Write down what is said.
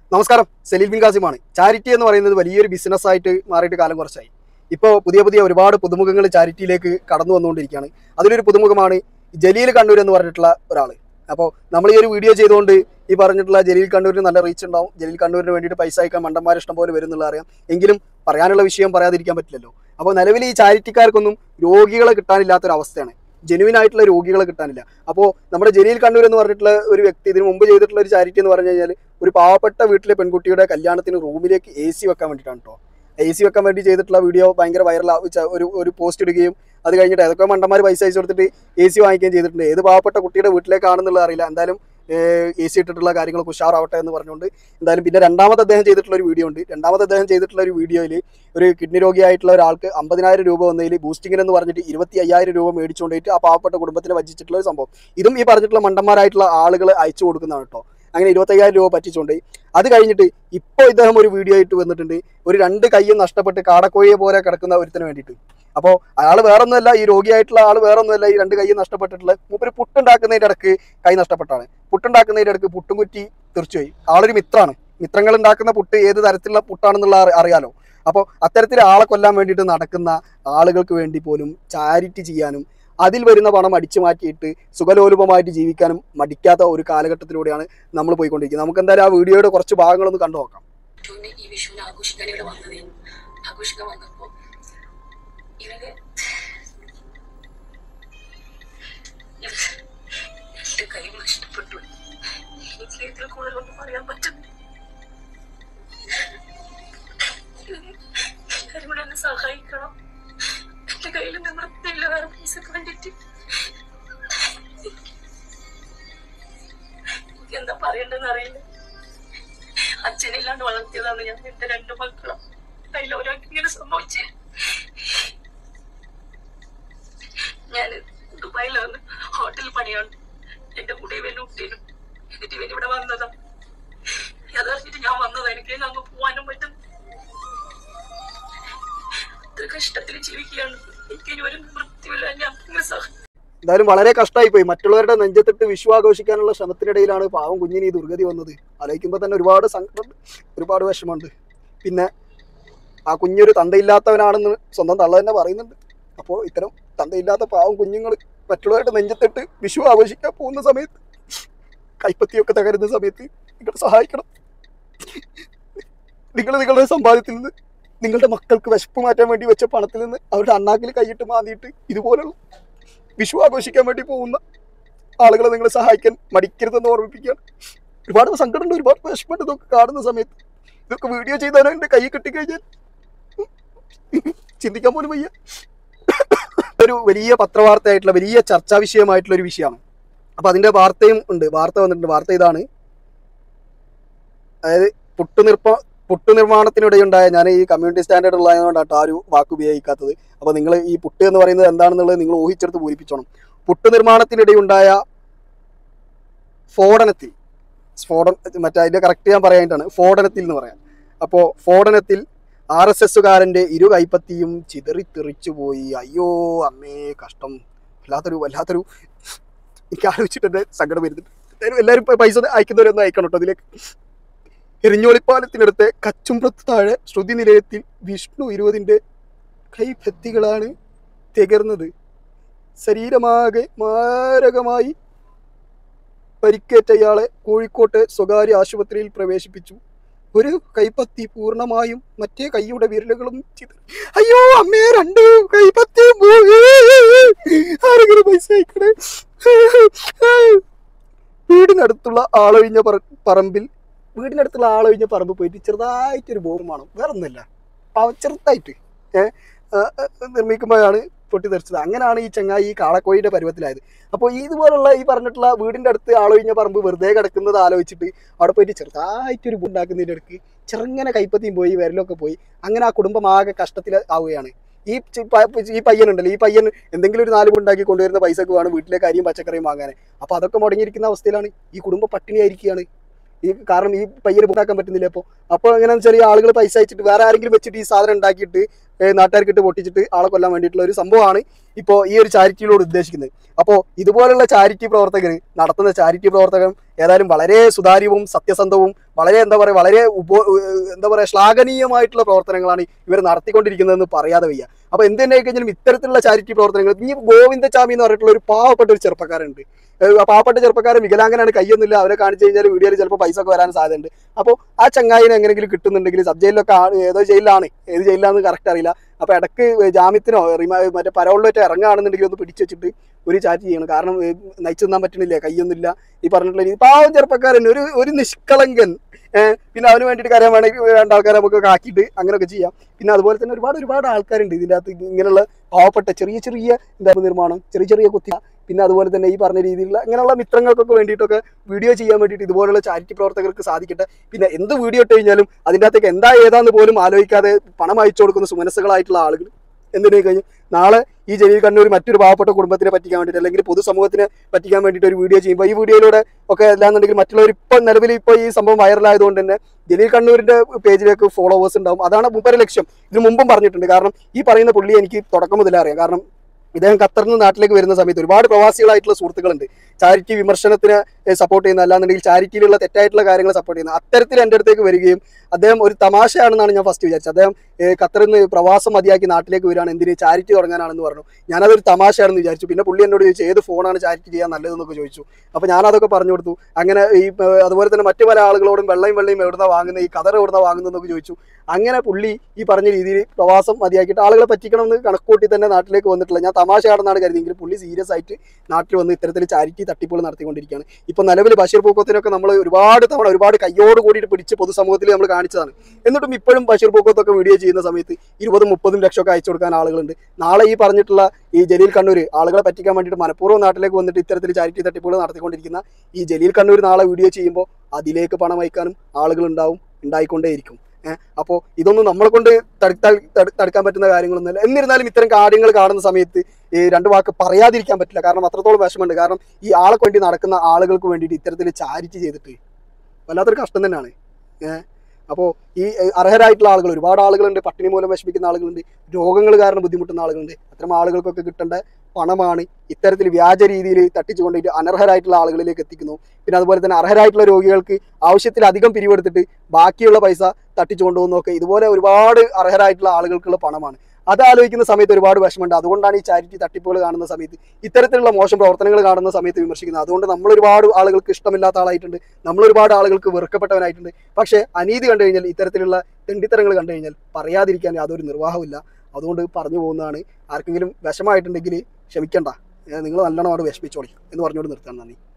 നമസ്കാരം Saleel bin കാസിമാണ് charity എന്ന് പറയുന്നത് വലിയൊരു ബിസിനസ് ആയിട്ട് മാറിയിട്ട് കാലം കുറച്ചായി ഇപ്പോൾ പുതിയ പുതിയ ഒരുപാട് പുതുമുഖങ്ങൾ ചാരിറ്റിയിലേക്ക് കടന്നു വന്നുകൊണ്ടിരിക്കുകയാണ് അതിലൊരു പുതുമുഖമാണ് ജലീൽ കണ്ണൂർ എന്ന് പറഞ്ഞിട്ടുള്ള ഒരാൾ അപ്പോൾ നമ്മൾ ഈ ഒരു വീഡിയോ ചെയ്തുകൊണ്ട് ഈ പറഞ്ഞിട്ടുള്ള ജലീൽ കണ്ണൂരിന് നല്ല റീച്ച് ഉണ്ടാവും ജലീൽ കണ്ണൂരിന് വേണ്ടിയിട്ട് പൈസ അയക്കാൻ മണ്ടന്മാർ ഇഷ്ടം പോലെ വരും എന്നുള്ള അറിയാം എങ്കിലും പറയാനുള്ള വിഷയം പറയാതിരിക്കാൻ പറ്റില്ലല്ലോ അപ്പോൾ നിലവിൽ ഈ ചാരിറ്റിക്കാർക്കൊന്നും രോഗികളെ കിട്ടാനില്ലാത്തൊരു അവസ്ഥയാണ് ജെനുവിൻ ആയിട്ടുള്ള രോഗികളെ കിട്ടാനില്ല അപ്പോൾ നമ്മുടെ ജലീൽ കണ്ണൂർ എന്ന് പറഞ്ഞിട്ടുള്ള ഒരു വ്യക്തി ഇതിന് മുമ്പ് ചെയ്തിട്ടുള്ള ഒരു ചാരിറ്റി എന്ന് പറഞ്ഞു കഴിഞ്ഞാൽ ഒരു പാവപ്പെട്ട വീട്ടിലെ പെൺകുട്ടിയുടെ കല്യാണത്തിന് റൂമിലേക്ക് എ സി വെക്കാൻ വേണ്ടിയിട്ടാണ് കേട്ടോ എ സി വെക്കാൻ വേണ്ടി ചെയ്തിട്ടുള്ള വീഡിയോ ഭയങ്കര വൈറൽ ഒരു ഒരു പോസ്റ്റ് ഇടുകയും അത് കഴിഞ്ഞിട്ട് ഏതൊക്കെ മണ്ടന്മാർ പൈസ അയച്ചു കൊടുത്തിട്ട് എ സി വാങ്ങിക്കുകയും ചെയ്തിട്ടുണ്ട് ഏത് പാവപ്പെട്ട കുട്ടിയുടെ വീട്ടിലേക്കാണെന്നുള്ളത് അറിയില്ല എന്തായാലും എ സി ഇട്ടിട്ടുള്ള കാര്യങ്ങളൊക്കെ ഉഷാറാവട്ടെ എന്ന് പറഞ്ഞുകൊണ്ട് എന്തായാലും പിന്നെ രണ്ടാമത് അദ്ദേഹം ചെയ്തിട്ടുള്ള ഒരു വീഡിയോ ഉണ്ട് രണ്ടാമത് അദ്ദേഹം ചെയ്തിട്ടുള്ള ഒരു വീഡിയോയിൽ ഒരു കിഡ്നി രോഗിയായിട്ടുള്ള ഒരാൾക്ക് അമ്പതിനായിരം രൂപ വന്നതിൽ ബൂസ്റ്റിങ്ങിന് എന്ന് പറഞ്ഞിട്ട് ഇരുപത്തി അയ്യായിരം രൂപ മേടിച്ചുകൊണ്ടിട്ട് ആ പാവപ്പെട്ട കുടുംബത്തിന് വഞ്ചിച്ചിട്ടുള്ള ഒരു സംഭവം ഇതും ഈ പറഞ്ഞിട്ടുള്ള മണ്ടന്മാരായിട്ടുള്ള ആളുകൾ അയച്ചു കൊടുക്കുന്നതാണ് കേട്ടോ അങ്ങനെ ഇരുപത്തയ്യായിരം രൂപ പറ്റിച്ചുകൊണ്ട് അത് കഴിഞ്ഞിട്ട് ഇപ്പോൾ ഇദ്ദേഹം ഒരു വീഡിയോ ആയിട്ട് വന്നിട്ടുണ്ട് ഒരു രണ്ട് കൈയും നഷ്ടപ്പെട്ട് കാടക്കോഴിയെ പോലെ കിടക്കുന്ന ഒരുത്തിന് വേണ്ടിയിട്ട് അപ്പോൾ അയാൾ വേറൊന്നുമല്ല ഈ രോഗിയായിട്ടുള്ള ആൾ വേറൊന്നുമല്ല ഈ രണ്ട് കൈയും നഷ്ടപ്പെട്ടിട്ടുള്ള മൂപ്പര് പുട്ടുണ്ടാക്കുന്നതിൻ്റെ ഇടക്ക് കൈ നഷ്ടപ്പെട്ടാണ് പുട്ടുണ്ടാക്കുന്നതിൻ്റെ ഇടക്ക് പുട്ടും കുറ്റി തെറിച്ചുപോയി ആളൊരു മിത്രാണ് മിത്രങ്ങൾ ഉണ്ടാക്കുന്ന പുട്ട് ഏത് തരത്തിലുള്ള പുട്ടാണെന്നുള്ള അറി- അറിയാലോ അപ്പോൾ അത്തരത്തിൽ ആളെ കൊല്ലാൻ വേണ്ടിയിട്ട് നടക്കുന്ന ആളുകൾക്ക് വേണ്ടി പോലും ചാരിറ്റി ചെയ്യാനും അതിൽ വരുന്ന പണം അടിച്ചു മാറ്റിയിട്ട് സുഖലോലുപമായിട്ട് ജീവിക്കാനും മടിക്കാത്ത ഒരു കാലഘട്ടത്തിലൂടെയാണ് നമ്മൾ പോയിക്കൊണ്ടിരിക്കുന്നത് നമുക്ക് എന്തായാലും ആ വീഡിയോയുടെ കുറച്ച് ഭാഗങ്ങളൊന്ന് കണ്ടു നോക്കാം ജൂണിന് ഈ വിഷുവിനെ ആഘോഷിക്കാൻ ഇവിടെ വന്നതേ ആഘോഷിക്കാൻ വന്നപ്പോ ഇവര് എന്റെ കൈ നഷ്ടപ്പെട്ടു എനിക്ക് ഇതിൽ കൂടുതലൊന്നും പറയാൻ പറ്റുന്നില്ല എല്ലാവരും കൂടെ എന്നെ സഹായിക്കണം എന്റെ കയ്യിൽ നിവൃത്തിയില്ല വേറെ പൈസക്ക് വേണ്ടിട്ട് എനിക്ക് എന്താ പറയണ്ടെന്ന് അറിയില്ല അച്ഛനില്ലാണ്ട് വളർത്തിയതാണ് ഞാൻ എന്റെ രണ്ടു മക്കളും അതിൽ ഒരാൾക്ക് ഇങ്ങനെ സംഭവിച്ചേ ഞാൻ ദുബായിലാണ് ഹോട്ടൽ പണിയാണ് എന്റെ കൂടെ ഇവനും കുട്ടീനും എന്നിട്ട് ഇവൻ ഇവിടെ വന്നതാ യഥാർത്ഥിട്ട് ഞാൻ വന്നതാ എനിക്ക് അങ്ങ് പോവാനും പറ്റും അത്ര കഷ്ടത്തിൽ ജീവിക്കുകയാണ് എനിക്ക് ഇനി ഒരു നിവൃത്തിയില്ല ഞാൻ ഇങ്ങനെ സഹ എന്തായാലും വളരെ കഷ്ടമായി പോയി മറ്റുള്ളവരുടെ നെഞ്ചത്തിട്ട് വിഷു ആഘോഷിക്കാനുള്ള ശ്രമത്തിനിടയിലാണ് പാവം കുഞ്ഞിന് ഈ ദുർഗതി വന്നത് ആലോചിക്കുമ്പോൾ തന്നെ ഒരുപാട് സങ്കടമുണ്ട് ഒരുപാട് വിഷമമുണ്ട് പിന്നെ ആ കുഞ്ഞൊരു തന്തയില്ലാത്തവനാണെന്ന് സ്വന്തം തള്ള തന്നെ പറയുന്നുണ്ട് അപ്പോൾ ഇത്തരം തന്തയില്ലാത്ത പാവം കുഞ്ഞുങ്ങൾ മറ്റുള്ളവരുടെ നെഞ്ചത്തിട്ട് വിഷു ആഘോഷിക്കാൻ പോകുന്ന സമയത്ത് കൈപ്പത്തിയൊക്കെ തകരുന്ന സമയത്ത് നിങ്ങൾ സഹായിക്കണം നിങ്ങൾ നിങ്ങളുടെ സമ്പാദ്യത്തിൽ നിന്ന് നിങ്ങളുടെ മക്കൾക്ക് വിശപ്പ് മാറ്റാൻ വേണ്ടി വെച്ച പണത്തിൽ നിന്ന് അവരുടെ അണ്ണാക്കിൽ കൈയിട്ട് മാന്തിയിട്ട് ഇതുപോലുള്ള വിഷു ആഘോഷിക്കാൻ വേണ്ടി പോകുന്ന ആളുകളെ നിങ്ങൾ സഹായിക്കാൻ മടിക്കരുതെന്ന് ഓർമ്മിപ്പിക്കുകയാണ് ഒരുപാട് സങ്കടമുണ്ട് ഒരുപാട് വിഷമമുണ്ട് ഇതൊക്കെ കാണുന്ന സമയത്ത് ഇതൊക്കെ വീഡിയോ ചെയ്താലും എൻ്റെ കൈ കിട്ടിക്കഴിഞ്ഞാൽ ചിന്തിക്കാൻ പോലും വയ്യ ഒരു വലിയ പത്രവാർത്തയായിട്ടുള്ള വലിയ ചർച്ചാ വിഷയമായിട്ടുള്ള ഒരു വിഷയമാണ് അപ്പോൾ അതിൻ്റെ വാർത്തയും ഉണ്ട് വാർത്ത വന്നിട്ടുണ്ട് വാർത്ത ഇതാണ് അതായത് പുട്ടുനിർപ്പ പുട്ട് നിർമ്മാണത്തിനിടെയുണ്ടായ ഞാൻ ഈ കമ്മ്യൂണിറ്റി സ്റ്റാൻഡേർഡ് ഉള്ളതുകൊണ്ടാണ് ആ ഒരു വാക്ക് ഉപയോഗിക്കാത്തത് അപ്പോൾ നിങ്ങൾ ഈ പുട്ട് എന്ന് പറയുന്നത് എന്താണെന്നുള്ളത് നിങ്ങൾ ഊഹിച്ചെടുത്ത് പൂരിപ്പിച്ചോണം പുട്ട് നിർമ്മാണത്തിനിടെയുണ്ടായ സ്ഫോടനത്തിൽ സ്ഫോടന മറ്റേ അതിൻ്റെ കറക്റ്റ് ഞാൻ പറയാനായിട്ടാണ് സ്ഫോടനത്തിൽ എന്ന് പറയാം അപ്പോൾ സ്ഫോടനത്തിൽ ആർ എസ് എസ്സുകാരൻ്റെ ഇരു കൈപ്പത്തിയും ചിതറിത്തെറിച്ചു പോയി അയ്യോ അമ്മേ കഷ്ടം വല്ലാത്തൊരു വല്ലാത്തൊരു എനിക്ക് ആലോചിച്ചിട്ട് എൻ്റെ സങ്കടം വരുന്നുണ്ട് എന്തായാലും എല്ലാവരും ഇപ്പൊ പൈസ അയക്കുന്നവരൊന്നും അയക്കണം കേട്ടോ അതിലേക്ക് എരിഞ്ഞോളിപ്പാലത്തിനടുത്ത് കച്ചുംപ്രത്ത് താഴെ ശ്രുതി നിലയത്തിൽ വിഷ്ണു ഇരുപതിൻ്റെ കൈഭത്തികളാണ് തികർന്നത് ശരീരമാകെ മാരകമായി പരിക്കേറ്റ ഇയാളെ കോഴിക്കോട്ടെ സ്വകാര്യ ആശുപത്രിയിൽ പ്രവേശിപ്പിച്ചു ഒരു കൈപ്പത്തി പൂർണ്ണമായും മറ്റേ കൈയുടെ വിരലുകളും ചിതറി അയ്യോ അമ്മേ രണ്ട് കൈപ്പത്തിയും പോയി ആരെങ്കിലും പൈസ അയക്കണേ വീടിനടുത്തുള്ള ആളൊഴിഞ്ഞ പറ- പറമ്പിൽ വീടിനടുത്തുള്ള ആളൊഴിഞ്ഞ പറമ്പ് പോയിട്ട് ചെറുതായിട്ടൊരു ബോംബ് വേണം വേറെ ഒന്നുമില്ല പാവം ചെറുതായിട്ട് ഏഹ് നിർമ്മിക്കുമ്പോഴാണ് പൊട്ടിത്തെറിച്ചത് അങ്ങനെയാണ് ഈ ചങ്ങായി ഈ കാളക്കോഴിയുടെ പരുവത്തിലായത് അപ്പോൾ ഈ ഇതുപോലുള്ള ഈ പറഞ്ഞിട്ടുള്ള വീടിൻ്റെ അടുത്ത് ആളൊഴിഞ്ഞ പറമ്പ് വെറുതെ കിടക്കുന്നത് ആലോചിച്ചിട്ട് അവിടെ പോയിട്ട് ചെറുതായിട്ടൊരു ഉണ്ടാക്കുന്നതിൻ്റെ ഇടയ്ക്ക് ചെറുങ്ങനെ കൈപ്പത്തിയും പോയി വിരലൊക്കെ പോയി അങ്ങനെ ആ കുടുംബം ആകെ കഷ്ടത്തിൽ ആവുകയാണ് ഈ ചി- പ- ഈ പയ്യനുണ്ടല്ലോ ഈ പയ്യൻ എന്തെങ്കിലും ഒരു നാല് ഉണ്ടാക്കി കൊണ്ടുവരുന്ന പൈസക്ക് വേണം വീട്ടിലേക്ക് അരിയും പച്ചക്കറിയും വാങ്ങാൻ അപ്പോൾ അതൊക്കെ മുടങ്ങിയിരിക്കുന്ന അവസ്ഥയിലാണ് ഈ കുടുംബം പട്ടിണിയായിരിക്കുകയാണ് ഈ കാരണം ഈ പയ്യന് ഉണ്ടാക്കാൻ പറ്റുന്നില്ല അപ്പോൾ അപ്പോൾ എങ്ങനെയാണെന്ന് വെച്ചാൽ ഈ ആളുകൾ പൈസ അയച്ചിട്ട് വേറെ ആരെങ്കിലും വെച്ചിട്ട് ഈ സാധനം ഉണ്ടാക്കിയിട്ട് ഏഹ് നാട്ടുകാർക്കിട്ട് പൊട്ടിച്ചിട്ട് ആളെ കൊല്ലാൻ വേണ്ടിയിട്ടുള്ള ഒരു സംഭവമാണ് ഇപ്പോൾ ഈ ഒരു ചാരിറ്റിയിലൂടെ ഉദ്ദേശിക്കുന്നത് അപ്പോൾ ഇതുപോലുള്ള ചാരിറ്റി പ്രവർത്തകർ നടത്തുന്ന ചാരിറ്റി പ്രവർത്തകം ഏതായാലും വളരെ സുതാര്യവും സത്യസന്ധവും വളരെ എന്താ പറയുക വളരെ ഉപോ ഏഹ് എന്താ പറയുക ശ്ലാഘനീയമായിട്ടുള്ള പ്രവർത്തനങ്ങളാണ് ഇവർ നടത്തിക്കൊണ്ടിരിക്കുന്നതെന്ന് പറയാതെ വയ്യ അപ്പോൾ എന്ത് തന്നെ കഴിഞ്ഞാലും ഇത്തരത്തിലുള്ള ചാരിറ്റി പ്രവർത്തനങ്ങൾ ഈ ഗോവിന്ദചാമി എന്ന് പറഞ്ഞിട്ടുള്ള ഒരു പാവപ്പെട്ട ഒരു ചെറുപ്പക്കാരുണ്ട് ഏഹ് ആ പാവപ്പെട്ട ചെറുപ്പക്കാരൻ വികലാംഗനാണ് കയ്യൊന്നുമില്ല അവരെ കാണിച്ചു കഴിഞ്ഞാൽ വീഡിയോയിൽ ചിലപ്പോൾ പൈസ ഒക്കെ വരാൻ സാധ്യതയുണ്ട് അപ്പോൾ ആ ചങ്ങായിനെ എങ്ങനെയെങ്കിലും കിട്ടുന്നുണ്ടെങ്കിൽ സബ് ജയിലിലൊക്കെ ആണ് ഏതോ ജയിലിലാണ് ഏത് ജയിലിലാണെന്ന് കറക്റ്റ് അറിയില്ല അപ്പോൾ ഇടയ്ക്ക് ജാമ്യത്തിനോ റിമാ മറ്റേ പരോളിലൊക്കെ ഇറങ്ങുകയാണെന്നുണ്ടെങ്കിൽ ഒന്ന് പിടിച്ചു വെച്ചിട്ട് ഒരു ചാറ്റ് ചെയ്യണം കാരണം ഏഹ് നയിച്ചു നിന്നാൻ പറ്റണില്ല കയ്യൊന്നുമില്ല ഈ പറഞ്ഞിട്ടുള്ള രീതി പാവം ചെറുപ്പക്കാരൻ ഒരു ഒരു നിഷ്കളങ്കൻ ഏഹ് പിന്നെ അവന് വേണ്ടിയിട്ട് കരയാൻ വേണമെങ്കിൽ രണ്ടാൾക്കാരെ നമുക്ക് ആക്കിയിട്ട് അങ്ങനെയൊക്കെ ചെയ്യാം പിന്നെ അതുപോലെ തന്നെ ഒരുപാട് ഒരുപാട് ആൾക്കാരുണ്ട് ഇതിൻ്റെ അകത്ത് ഇങ്ങനെയുള്ള പാവപ്പെട്ട ചെറിയ ചെറിയ എന്താ നിർമ്മാണം ചെറിയ ചെറിയ കുത്തി പിന്നെ അതുപോലെ തന്നെ ഈ പറഞ്ഞ രീതിയിലുള്ള ഇങ്ങനെയുള്ള മിത്രങ്ങൾക്കൊക്കെ വേണ്ടിയിട്ടൊക്കെ വീഡിയോ ചെയ്യാൻ വേണ്ടിയിട്ട് ഇതുപോലുള്ള ചാരിറ്റി പ്രവർത്തകർക്ക് സാധിക്കട്ടെ പിന്നെ എന്ത് വീഡിയോ ഇട്ട് കഴിഞ്ഞാലും അതിൻ്റെ അകത്തേക്ക് എന്താ ഏതാന്ന് പോലും ആലോചിക്കാതെ പണം അയച്ചു കൊടുക്കുന്ന സുമനസ്സുകളായിട്ടുള്ള ആളുകൾ എന്തിനു കഴിഞ്ഞു നാളെ ഈ ജലീൽ കണ്ണൂർ മറ്റൊരു പാവപ്പെട്ട കുടുംബത്തിനെ പറ്റിക്കാൻ വേണ്ടിയിട്ട് അല്ലെങ്കിൽ പൊതുസമൂഹത്തിനെ പറ്റിക്കാൻ വേണ്ടിയിട്ട് ഒരു വീഡിയോ ചെയ്യുമ്പോൾ ഈ വീഡിയോയിലൂടെ ഒക്കെ അല്ലാന്നുണ്ടെങ്കിൽ മറ്റുള്ളവർ ഇപ്പം നിലവിൽ ഇപ്പോൾ ഈ സംഭവം വൈറലായതുകൊണ്ട് തന്നെ ജലീൽ കണ്ണൂരിന്റെ പേജിലേക്ക് ഫോളോവേഴ്സ് ഉണ്ടാവും അതാണ് മുമ്പൊരു ലക്ഷ്യം ഇതിന് മുമ്പും പറഞ്ഞിട്ടുണ്ട് കാരണം ഈ പറയുന്ന പുള്ളി എനിക്ക് തുടക്കം മുതലേ അറിയാം കാരണം ഇദ്ദേഹം ഖത്തറിൽ നിന്ന് നാട്ടിലേക്ക് വരുന്ന സമയത്ത് ഒരുപാട് പ്രവാസികളായിട്ടുള്ള സുഹൃത്തുക്കളുണ്ട് ചാരിറ്റി വിമർശനത്തിന് സപ്പോർട്ട് ചെയ്യുന്ന അല്ലാന്നുണ്ടെങ്കിൽ ചാരിറ്റിയിലുള്ള തെറ്റായിട്ടുള്ള കാര്യങ്ങൾ സപ്പോർട്ട് ചെയ്യുന്ന അത്തരത്തിൽ എൻ്റെ അടുത്തേക്ക് വരികയും അദ്ദേഹം ഒരു തമാശയാണെന്നാണ് ഞാൻ ഫസ്റ്റ് വിചാരിച്ചത് അദ്ദേഹം ഏഹ്, ഖത്തറിൽ നിന്ന് പ്രവാസം മതിയാക്കി നാട്ടിലേക്ക് വരികയാണ് എന്തിന് ചാരിറ്റി തുടങ്ങാനാണെന്ന് പറഞ്ഞു ഞാനതൊരു തമാശയാണെന്ന് വിചാരിച്ചു പിന്നെ പുള്ളി എന്നോട് ചോദിച്ചു ഏത് ഫോണാണ് ചാരിറ്റി ചെയ്യാൻ നല്ലതെന്നൊക്കെ ചോദിച്ചു അപ്പോൾ ഞാനതൊക്കെ പറഞ്ഞു കൊടുത്തു അങ്ങനെ ഈ ഏഹ്, അതുപോലെ തന്നെ മറ്റു പല ആളുകളോടും വെള്ളയും വെള്ളയും എവിടുന്ന വാങ്ങുന്നത് ഈ കതർ എവിടുന്ന വാങ്ങുന്നതെന്നൊക്കെ ചോദിച്ചു അങ്ങനെ പുള്ളി ഈ പറഞ്ഞ രീതിയിൽ പ്രവാസം മതിയാക്കിയിട്ട് ആളുകളെ പറ്റിക്കണമെന്ന് കണക്കൂട്ടി തന്നെ നാട്ടിലേക്ക് വന്നിട്ടില്ല ഞാൻ തമാശയാണെന്നാണ് കരുതിയെങ്കിലും പുള്ളി സീരിയസ് ആയിട്ട് നാട്ടിൽ വന്ന് ഇത്തരത്തിൽ ചാരിറ്റി തട്ടിപ്പുകൾ നടത്തിക്കൊണ്ടിരിക്കുകയാണ് ഇപ്പോൾ നിലവിൽ ബഷീർ പൂക്കത്തിനൊക്കെ നമ്മൾ ഒരുപാട് തവണ ഒരുപാട് കയ്യോട് കൂടിയിട്ട് പിടിച്ച് പൊതുസമൂഹത്തിൽ നമ്മൾ കാണിച്ചതാണ് എന്നിട്ടും ഇപ്പോഴും ബഷീർ പൂക്കത്തൊക്കെ വീഡിയോ ചെയ്യുന്ന സമയത്ത് ഇരുപതും മുപ്പതും ലക്ഷമൊക്കെ അയച്ചു കൊടുക്കാൻ ആളുകളുണ്ട് നാളെ ഈ പറഞ്ഞിട്ടുള്ള ഈ ജലീൽ കണ്ണൂർ ആളുകളെ പറ്റിക്കാൻ വേണ്ടിയിട്ട് മനഃപൂർവ്വം നാട്ടിലേക്ക് വന്നിട്ട് ഇത്തരത്തിൽ ചാരിറ്റി തട്ടിപ്പുകൾ നടത്തിക്കൊണ്ടിരിക്കുന്ന ഈ ജലീൽ കണ്ണൂർ നാളെ വീഡിയോ ചെയ്യുമ്പോൾ അതിലേക്ക് പണം അയക്കാനും ആളുകളുണ്ടാവും ഉണ്ടായിക്കൊണ്ടേയിരിക്കും ഏഹ് അപ്പോൾ ഇതൊന്നും നമ്മളെ കൊണ്ട് തടുത്താൽ തടു- തടുക്കാൻ പറ്റുന്ന കാര്യങ്ങളൊന്നുമല്ല എന്നിരുന്നാലും ഇത്തരം കാര്യങ്ങൾ കാണുന്ന സമയത്ത് ഈ രണ്ട് വാക്ക് പറയാതിരിക്കാൻ പറ്റില്ല കാരണം അത്രത്തോളം വിഷമമുണ്ട് കാരണം ഈ ആളെ വേണ്ടി നടക്കുന്ന ആളുകൾക്ക് വേണ്ടിയിട്ട് ഇത്തരത്തിൽ ചാരിറ്റി ചെയ്തിട്ട് വല്ലാത്തൊരു കഷ്ടം തന്നെയാണ് ഏഹ് അപ്പോൾ ഈ ഏഹ്, അർഹരായിട്ടുള്ള ആളുകൾ ഒരുപാട് ആളുകളുണ്ട് പട്ടിണി മൂലം വിഷമിക്കുന്ന ആളുകളുണ്ട് രോഗങ്ങൾ കാരണം ബുദ്ധിമുട്ടുന്ന ആളുകളുണ്ട് അത്തരം ആളുകൾക്കൊക്കെ കിട്ടേണ്ട പണമാണ് ഇത്തരത്തിൽ വ്യാജ രീതിയിൽ തട്ടിച്ചു കൊണ്ടിട്ട് അനർഹരായിട്ടുള്ള ആളുകളിലേക്ക് എത്തിക്കുന്നു പിന്നെ അതുപോലെ തന്നെ അർഹരായിട്ടുള്ള രോഗികൾക്ക് ആവശ്യത്തിലധികം പിരിവെടുത്തിട്ട് ബാക്കിയുള്ള പൈസ തട്ടിച്ചു കൊണ്ടുപോകുന്നതൊക്കെ ഇതുപോലെ ഒരുപാട് അർഹരായിട്ടുള്ള ആളുകൾക്കുള്ള പണമാണ് അത് ആലോചിക്കുന്ന സമയത്ത് ഒരുപാട് വിഷമമുണ്ട് അതുകൊണ്ടാണ് ഈ ചാരിറ്റി തട്ടിപ്പുകൾ കാണുന്ന സമയത്ത് ഇത്തരത്തിലുള്ള മോശം പ്രവർത്തനങ്ങൾ കാണുന്ന സമയത്ത് വിമർശിക്കുന്നത് അതുകൊണ്ട് നമ്മൾ ഒരുപാട് ആളുകൾക്ക് ഇഷ്ടമില്ലാത്ത ആളായിട്ടുണ്ട് നമ്മൾ ഒരുപാട് ആളുകൾക്ക് വെറുക്കപ്പെട്ടവനായിട്ടുണ്ട് പക്ഷേ അനീതി കണ്ടു കഴിഞ്ഞാൽ ഇത്തരത്തിലുള്ള തെണ്ടിത്തരങ്ങൾ കണ്ടു കഴിഞ്ഞാൽ പറയാതിരിക്കാൻ യാതൊരു നിർവാഹമില്ല അതുകൊണ്ട് പറഞ്ഞു പോകുന്നതാണ് ആർക്കെങ്കിലും വിഷമായിട്ടുണ്ടെങ്കിൽ ക്ഷമിക്കണ്ട നിങ്ങൾ നല്ലോണം അവിടെ വിഷമിച്ചോളി എന്ന് പറഞ്ഞുകൊണ്ട് നിർത്താൻ നന്ദി